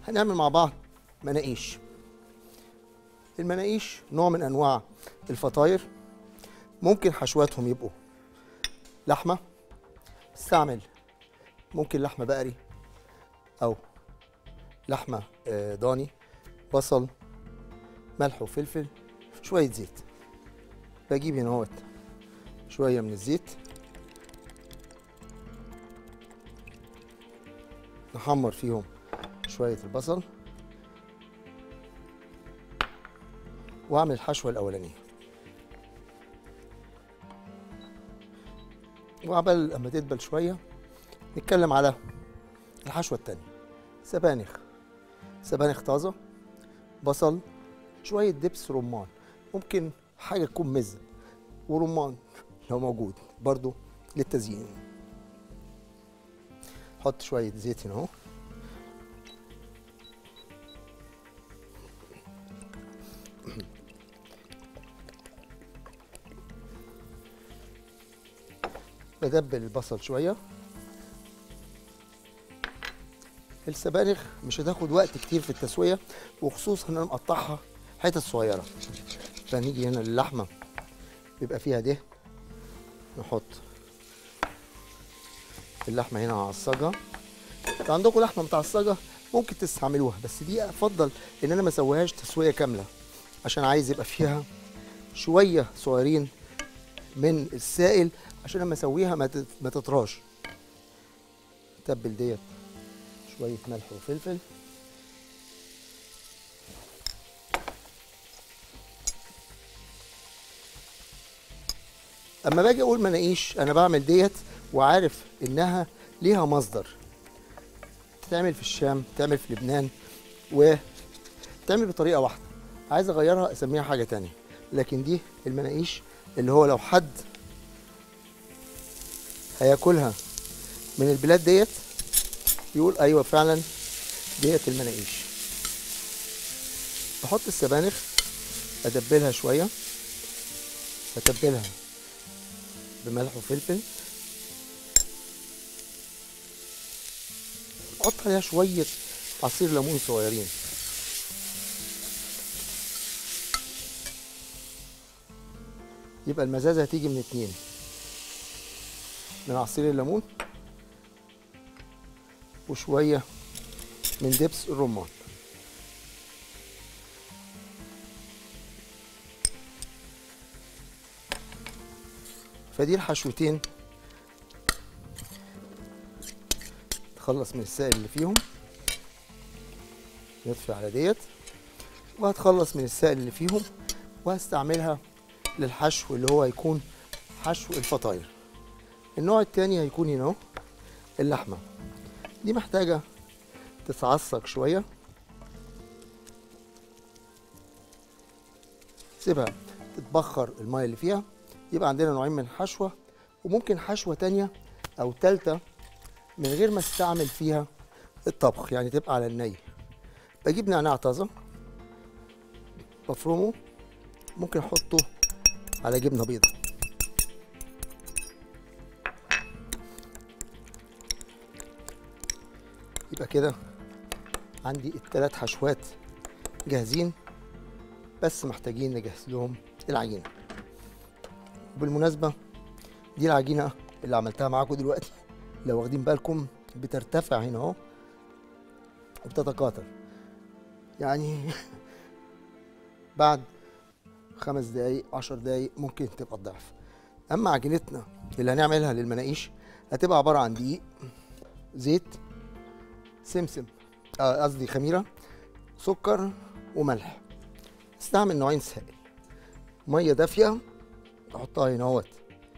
هنعمل مع بعض مناقيش المناقيش نوع من انواع الفطاير ممكن حشواتهم يبقوا لحمه استعمل ممكن لحمه بقري او لحمه آه، ضاني بصل ملح وفلفل شويه زيت بجيب هنا اهوت شويه من الزيت نحمر فيهم شويه البصل واعمل الحشوه الاولانيه وعبال اما تدبل شويه نتكلم على الحشوه التانيه سبانخ سبانخ طازه بصل شويه دبس رمان ممكن حاجه تكون مزه ورمان لو موجود برضو للتزيين حط شويه زيت هنا اهو بدبل البصل شويه السبانخ مش هتاخد وقت كتير في التسويه وخصوصا ان انا مقطعها حتت صغيره فنيجي هنا للحمه بيبقى فيها دهن نحط اللحمه هنا اعصجها لو عندكم لحمه متعصجه ممكن تستعملوها بس دي افضل ان انا ما اسويهاش تسويه كامله عشان عايز يبقى فيها شويه صغيرين من السائل عشان لما اسويها ما تت- ما تطراش تبل ديت شويه ملح وفلفل اما باجي اقول مناقيش انا بعمل ديت وعارف انها ليها مصدر تتعمل في الشام تعمل في لبنان وتعمل بطريقه واحده عايز اغيرها اسميها حاجه تانية لكن دي المناقيش اللي هو لو حد هياكلها من البلاد ديت يقول ايوه فعلا ديت المناقيش بحط السبانخ ادبلها شويه اتبلها بملح وفلفل احط عليها شويه عصير ليمون صغيرين يبقى المزازه هتيجي من اتنين من عصير الليمون وشويه من دبس الرمان فدي الحشوتين تخلص من السائل اللي فيهم نطفي على ديت وهتخلص من السائل اللي فيهم وهستعملها للحشو اللي هو هيكون حشو الفطاير النوع التاني هيكون هنا اهو اللحمه دي محتاجه تتعصق شويه سيبها تتبخر الميه اللي فيها يبقى عندنا نوعين من الحشوه وممكن حشوه تانية او تالتة من غير ما استعمل فيها الطبخ يعني تبقى على الني بجيب نعناع طازه بفرمه ممكن احطه على جبنه بيضه يبقى كده عندي التلات حشوات جاهزين بس محتاجين نجهز لهم العجينه بالمناسبه دي العجينه اللي عملتها معاكم دلوقتي لو واخدين بالكم بترتفع هنا اهو وبتتكاثر يعني بعد خمس دقايق عشر دقايق ممكن تبقى الضعف اما عجينتنا اللي هنعملها للمناقيش هتبقى عباره عن دقيق زيت سمسم آه، قصدي خميره سكر وملح استعمل نوعين سائل ميه دافيه احطها هنا اهوت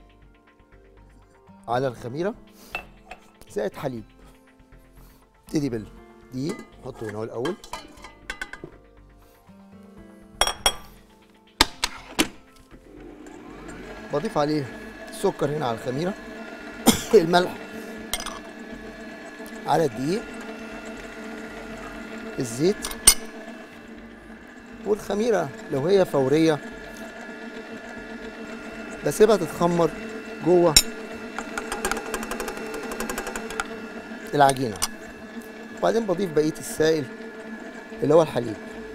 على الخميره زائد حليب ابتدي بالدقيق حطه هنا هو الاول بضيف عليه السكر هنا على الخميره الملح على الدقيق الزيت والخميره لو هي فوريه بسيبها تتخمر جوه العجينه وبعدين بضيف بقيه السائل اللي هو الحليب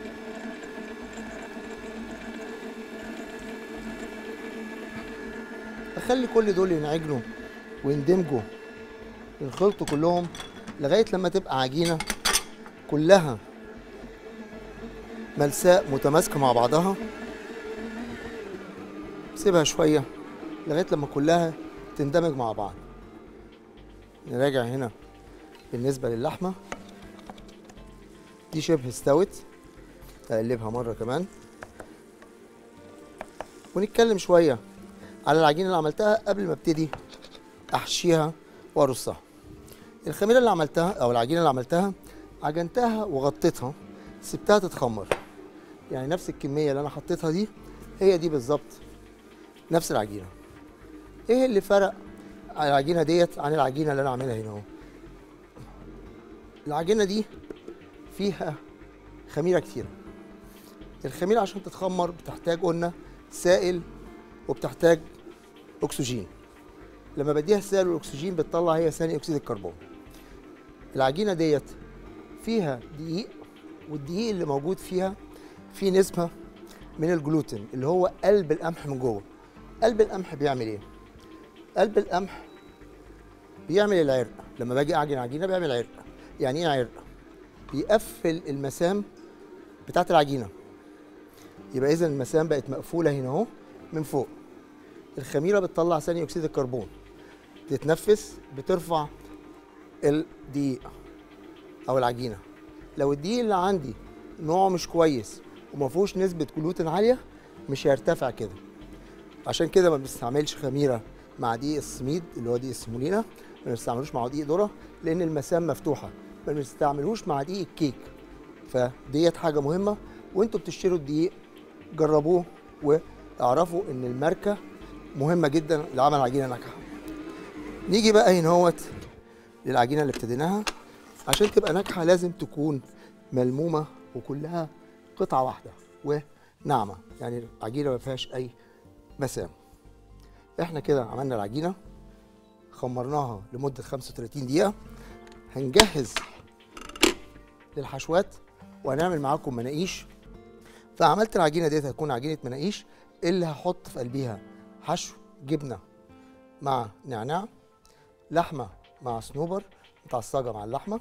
اخلي كل دول ينعجنوا ويندمجوا ينخلطوا كلهم لغايه لما تبقى عجينه كلها ملساء متماسكه مع بعضها سيبها شويه لغايه لما كلها تندمج مع بعض نراجع هنا بالنسبه للحمه دي شبه استوت اقلبها مره كمان ونتكلم شويه على العجينه اللي عملتها قبل ما ابتدي احشيها وارصها الخميره اللي عملتها او العجينه اللي عملتها عجنتها وغطيتها سبتها تتخمر يعني نفس الكميه اللي انا حطيتها دي هي دي بالظبط نفس العجينه ايه اللي فرق العجينه ديت عن العجينه اللي انا عاملها هنا اهو العجينه دي فيها خميره كتيره الخميره عشان تتخمر بتحتاج قلنا سائل وبتحتاج اكسجين لما بديها السائل والاكسجين بتطلع هي ثاني اكسيد الكربون العجينه ديت فيها دقيق والدقيق اللي موجود فيها فيه نسبه من الجلوتين اللي هو قلب القمح من جوه قلب القمح بيعمل ايه قلب القمح بيعمل العرق لما باجي اعجن عجينه بيعمل عرق يعني ايه عرق بيقفل المسام بتاعت العجينه يبقى اذا المسام بقت مقفوله هنا اهو من فوق الخميره بتطلع ثاني اكسيد الكربون تتنفس بترفع الدقيق او العجينه لو الدقيق اللي عندي نوعه مش كويس وما فيهوش نسبه جلوتين عاليه مش هيرتفع كده عشان كده ما بنستعملش خميره مع دقيق السميد اللي هو دقيق السمولينا ما بنستعملوش مع دقيق ذره لان المسام مفتوحه ما بنستعملوش مع دقيق الكيك فديت حاجه مهمه وانتوا بتشتروا الدقيق جربوه واعرفوا ان الماركه مهمه جدا لعمل عجينه ناجحه نيجي بقى هنا اهوت للعجينه اللي ابتديناها عشان تبقى ناجحه لازم تكون ملمومه وكلها قطعه واحده وناعمه يعني العجينه ما فيهاش اي مسام احنا كده عملنا العجينه خمرناها لمده 35 دقيقه هنجهز للحشوات وهنعمل معاكم مناقيش فعملت العجينه ديت هتكون عجينه مناقيش اللي هحط في قلبيها حشو جبنه مع نعناع لحمه مع صنوبر متعصجه مع اللحمه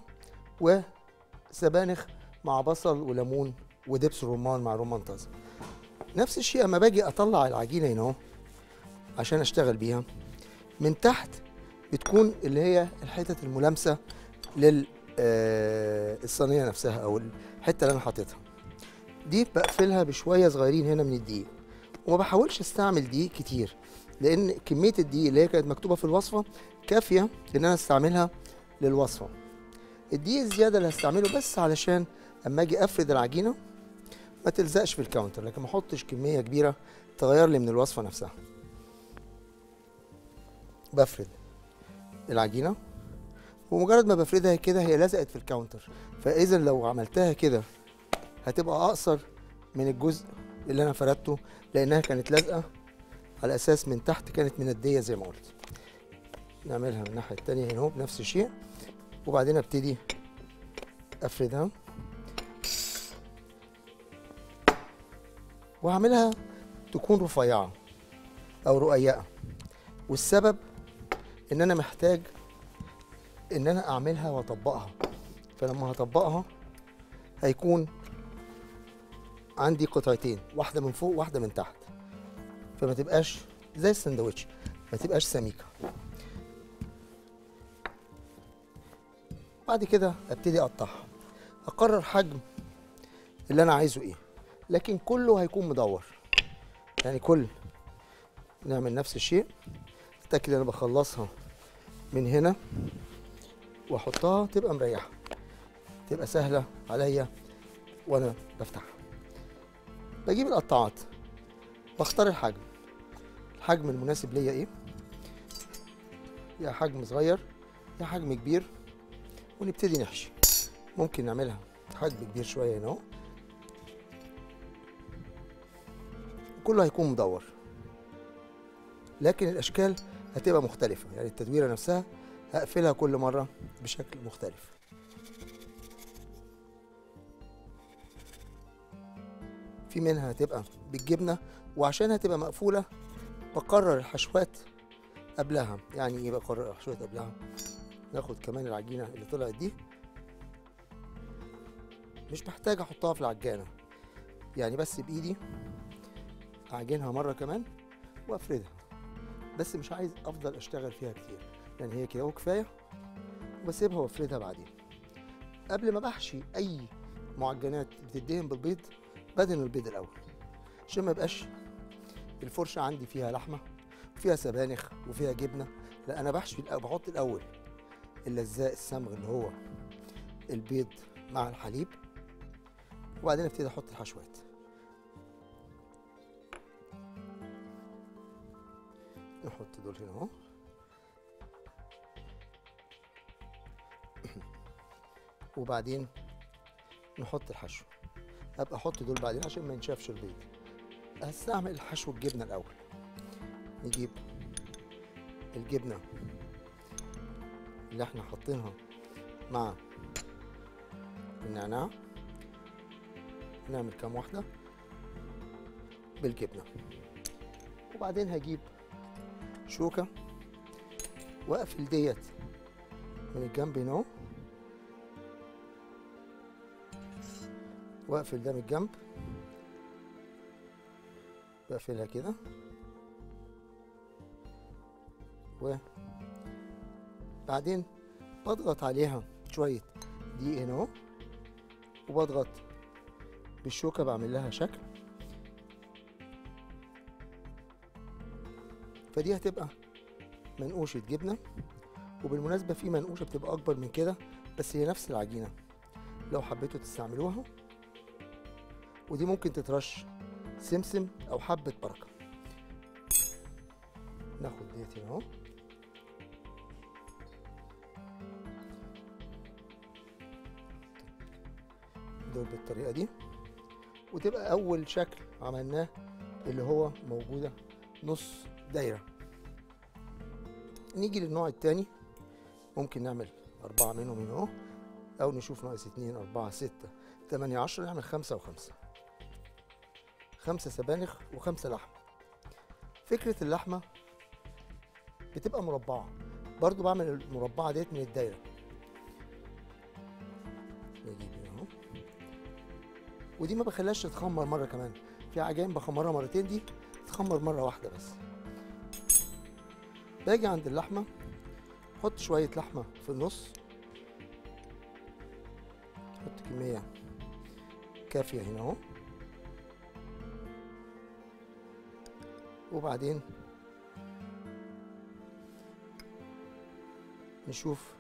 وسبانخ مع بصل وليمون ودبس رمان مع رمان طازه نفس الشيء اما باجي اطلع العجينه هنا اهو عشان اشتغل بيها من تحت بتكون اللي هي الحتت الملامسه لل آه، الصينيه نفسها او الحته اللي انا حاططها دي بقفلها بشويه صغيرين هنا من الدقيق وما بحاولش استعمل دقيق كتير لان كميه الدقيق اللي هي كانت مكتوبه في الوصفه كافيه ان انا استعملها للوصفه الدقيق الزياده اللي هستعمله بس علشان اما اجي افرد العجينه ما تلزقش في الكاونتر لكن ما احطش كميه كبيره تغير لي من الوصفه نفسها بفرد العجينه ومجرد ما بفردها كده هي لزقت في الكاونتر فاذا لو عملتها كده هتبقى اقصر من الجزء اللي انا فردته لانها كانت لازقه على اساس من تحت كانت منديه زي ما قلت نعملها من الناحيه التانية هنا اهو بنفس الشيء وبعدين ابتدي افردها وهعملها تكون رفيعه او رقيقه والسبب ان انا محتاج ان انا اعملها واطبقها فلما هطبقها هيكون عندي قطعتين واحده من فوق واحده من تحت فما تبقاش زي السندوتش ما تبقاش سميكه بعد كده ابتدي اقطعها اقرر حجم اللي انا عايزه ايه لكن كله هيكون مدور يعني كل نعمل نفس الشيء اتاكد ان انا بخلصها من هنا واحطها تبقى مريحه تبقى سهله عليا وانا بفتحها بجيب القطاعات بختار الحجم الحجم المناسب ليا ايه يا حجم صغير يا حجم كبير ونبتدي نحشي ممكن نعملها حجم كبير شويه هنا اهو كله هيكون مدور لكن الاشكال هتبقى مختلفه يعني التدويره نفسها هقفلها كل مره بشكل مختلف في منها هتبقى بالجبنه وعشان هتبقى مقفوله بقرر الحشوات قبلها يعني ايه بقرر الحشوات قبلها ناخد كمان العجينه اللي طلعت دي مش محتاج احطها في العجانه يعني بس بايدي اعجنها مره كمان وافردها بس مش عايز افضل اشتغل فيها كتير يعني هي كده اهو كفايه وبسيبها وافردها بعدين قبل ما بحشي اي معجنات بتدهن بالبيض بدهن البيض الاول عشان ما يبقاش الفرشه عندي فيها لحمه وفيها سبانخ وفيها جبنه لا انا بحشي الأول بحط الاول اللزاق الصمغ اللي هو البيض مع الحليب وبعدين ابتدي احط الحشوات نحط دول هنا اهو وبعدين نحط الحشو ابقى احط دول بعدين عشان ما ينشفش البيض هستعمل الحشو الجبنه الاول نجيب الجبنه اللي احنا حاطينها مع النعناع نعمل كام واحده بالجبنه وبعدين هجيب شوكه واقفل ديت من الجنب هنا اهو واقفل ده من الجنب بقفلها كده وبعدين بضغط عليها شوية دقيق هنا اهو وبضغط بالشوكة بعمل لها شكل فدي هتبقى منقوشة جبنة وبالمناسبة في منقوشة بتبقى أكبر من كده بس هي نفس العجينة لو حبيتوا تستعملوها ودي ممكن تترش سمسم أو حبة بركة ناخد ديت هنا اهو دول بالطريقة دي وتبقى أول شكل عملناه اللي هو موجودة نص دايرة نيجي للنوع التاني ممكن نعمل أربعة منهم هنا أهو أو نشوف ناقص اتنين أربعة ستة تمانية عشرة نعمل خمسة وخمسة خمسة سبانخ وخمسة لحمة فكرة اللحمة بتبقى مربعة برضو بعمل المربعة ديت من الدايرة نجيب هنا اهو ودي ما بخليهاش تتخمر مرة كمان في عجائن بخمرها مرتين دي تتخمر مرة واحدة بس باجي عند اللحمة احط شوية لحمة في النص احط كمية كافية هنا اهو وبعدين نشوف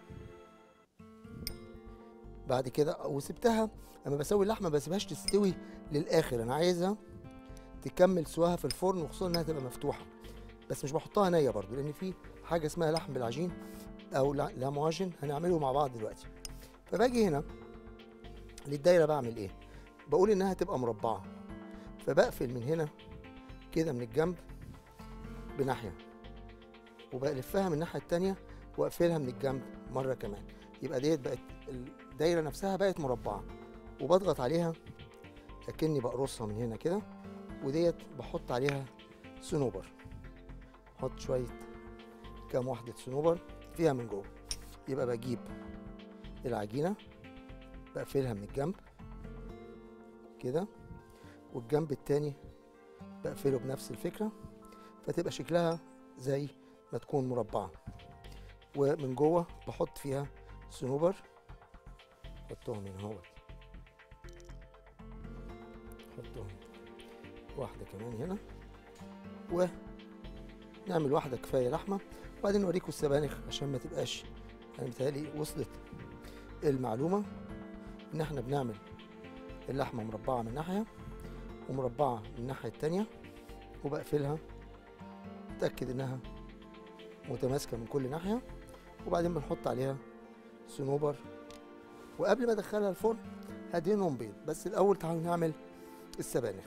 بعد كده وسبتها اما بسوي اللحمه ما بسيبهاش تستوي للاخر انا عايزها تكمل سواها في الفرن وخصوصا انها تبقى مفتوحه بس مش بحطها نيه برضو لان في حاجه اسمها لحم بالعجين او لا لا معجن هنعمله مع بعض دلوقتي فباجي هنا للدايره بعمل ايه بقول انها تبقى مربعه فبقفل من هنا كده من الجنب بناحيه وبلفها من الناحيه التانيه واقفلها من الجنب مره كمان يبقى ديت بقت الدايره نفسها بقت مربعه وبضغط عليها اكني بقرصها من هنا كده وديت بحط عليها صنوبر احط شويه كام واحده صنوبر فيها من جوه يبقى بجيب العجينه بقفلها من الجنب كده والجنب التاني بقفله بنفس الفكره فتبقى شكلها زي ما تكون مربعه ومن جوه بحط فيها صنوبر احطهم هنا اهوت احطهم واحدة كمان هنا ونعمل واحدة كفاية لحمة وبعدين نوريكم السبانخ عشان ما تبقاش يعني متهيألي وصلت المعلومة إن احنا بنعمل اللحمة مربعة من ناحية ومربعة من الناحية التانية وبقفلها اتأكد إنها متماسكة من كل ناحية وبعدين بنحط عليها صنوبر وقبل ما ادخلها الفرن هدهنهم بيض بس الاول تعالوا نعمل السبانخ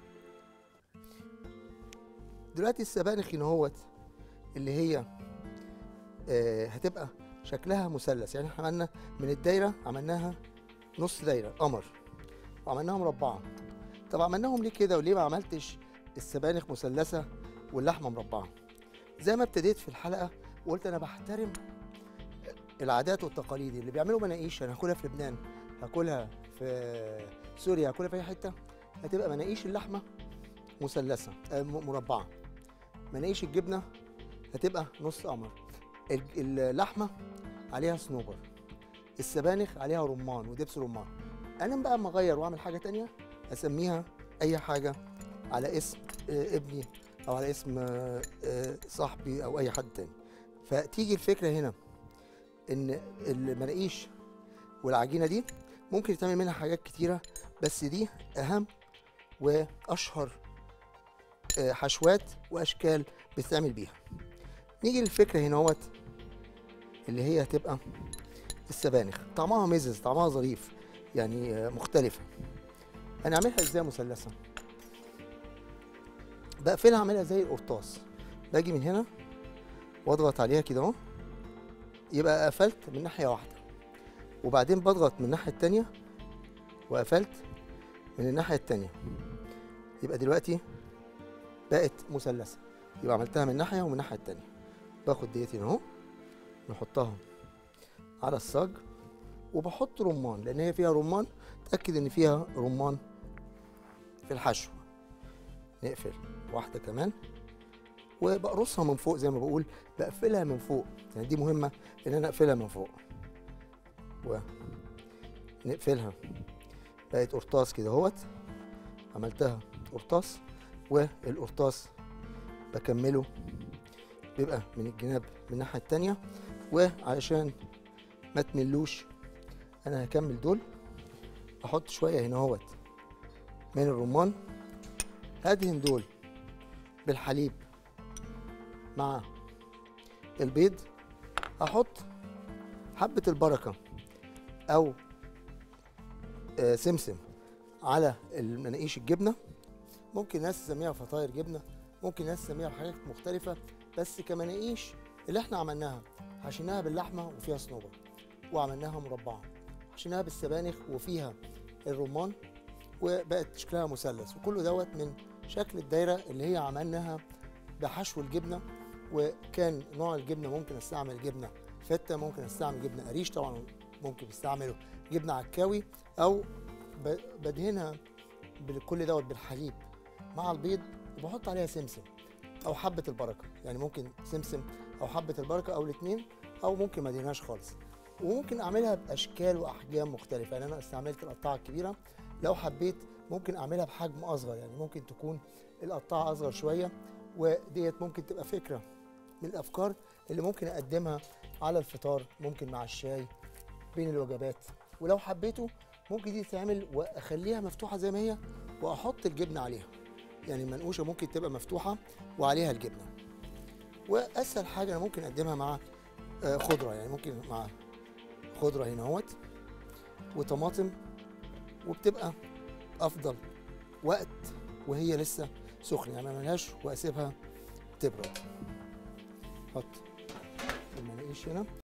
دلوقتي السبانخ هنا اهوت اللي هي آه هتبقى شكلها مثلث يعني احنا عملنا من الدايره عملناها نص دايره قمر وعملناها مربعه طب عملناهم ليه كده وليه ما عملتش السبانخ مثلثه واللحمه مربعه زي ما ابتديت في الحلقه وقلت انا بحترم العادات والتقاليد اللي بيعملوا مناقيش انا هاكلها في لبنان هاكلها في سوريا هاكلها في اي حته هتبقى مناقيش اللحمه مثلثه آه، م- مربعه مناقيش الجبنه هتبقى نص قمر ال- اللحمه عليها صنوبر السبانخ عليها رمان ودبس رمان انا بقى اما اغير واعمل حاجه تانية اسميها اي حاجه على اسم آه، ابني او على اسم آه، آه، صاحبي او اي حد تاني فتيجي الفكره هنا ان المناقيش والعجينه دي ممكن يتعمل منها حاجات كتيره بس دي اهم واشهر آه، حشوات واشكال بتتعمل بيها نيجي للفكره هنا اهوت اللي هي هتبقى السبانخ طعمها مزز طعمها ظريف يعني آه، مختلفه هنعملها ازاي مثلثه بقفلها اعملها زي القرطاس باجي من هنا واضغط عليها كده اهو يبقى قفلت من ناحيه واحده وبعدين بضغط من الناحيه التانيه وقفلت من الناحيه التانيه يبقى دلوقتي بقت مثلثه يبقى عملتها من ناحيه ومن الناحيه التانيه باخد ديت هنا اهو نحطها على الصاج وبحط رمان لان هي فيها رمان اتاكد ان فيها رمان في الحشو نقفل واحده كمان وبقرصها من فوق زي ما بقول بقفلها من فوق يعني دي مهمه ان انا اقفلها من فوق ونقفلها بقت قرطاس كده اهوت عملتها قرطاس والقرطاس بكمله بيبقى من الجناب من الناحيه التانيه وعشان ما تملوش انا هكمل دول احط شويه هنا اهوت من الرمان هدهن دول بالحليب مع البيض احط حبه البركه او آه، سمسم على المناقيش الجبنه ممكن ناس تسميها فطاير جبنه ممكن ناس تسميها بحاجات مختلفه بس كمناقيش اللي احنا عملناها حشيناها باللحمه وفيها صنوبر وعملناها مربعه حشيناها بالسبانخ وفيها الرمان وبقت شكلها مثلث وكله دوت من شكل الدايره اللي هي عملناها بحشو الجبنه وكان نوع الجبنه ممكن استعمل جبنه فته ممكن استعمل جبنه قريش طبعا ممكن استعمله جبنه عكاوي او ب- بدهنها بكل دوت بالحليب مع البيض وبحط عليها سمسم او حبه البركه يعني ممكن سمسم او حبه البركه او الاثنين او ممكن ما ادهنهاش خالص وممكن اعملها باشكال واحجام مختلفه يعني انا استعملت القطاعه الكبيره لو حبيت ممكن اعملها بحجم اصغر يعني ممكن تكون القطاعه اصغر شويه وديت ممكن تبقى فكره من الافكار اللي ممكن اقدمها على الفطار ممكن مع الشاي بين الوجبات ولو حبيته ممكن دي تتعمل واخليها مفتوحه زي ما هي واحط الجبنه عليها يعني المنقوشه ممكن تبقى مفتوحه وعليها الجبنه واسهل حاجه انا ممكن اقدمها مع آه، خضره يعني ممكن مع خضره هنا اهوت وطماطم وبتبقى افضل وقت وهي لسه سخنه يعني ما اعملهاش واسيبها تبرد حط المناقيش هنا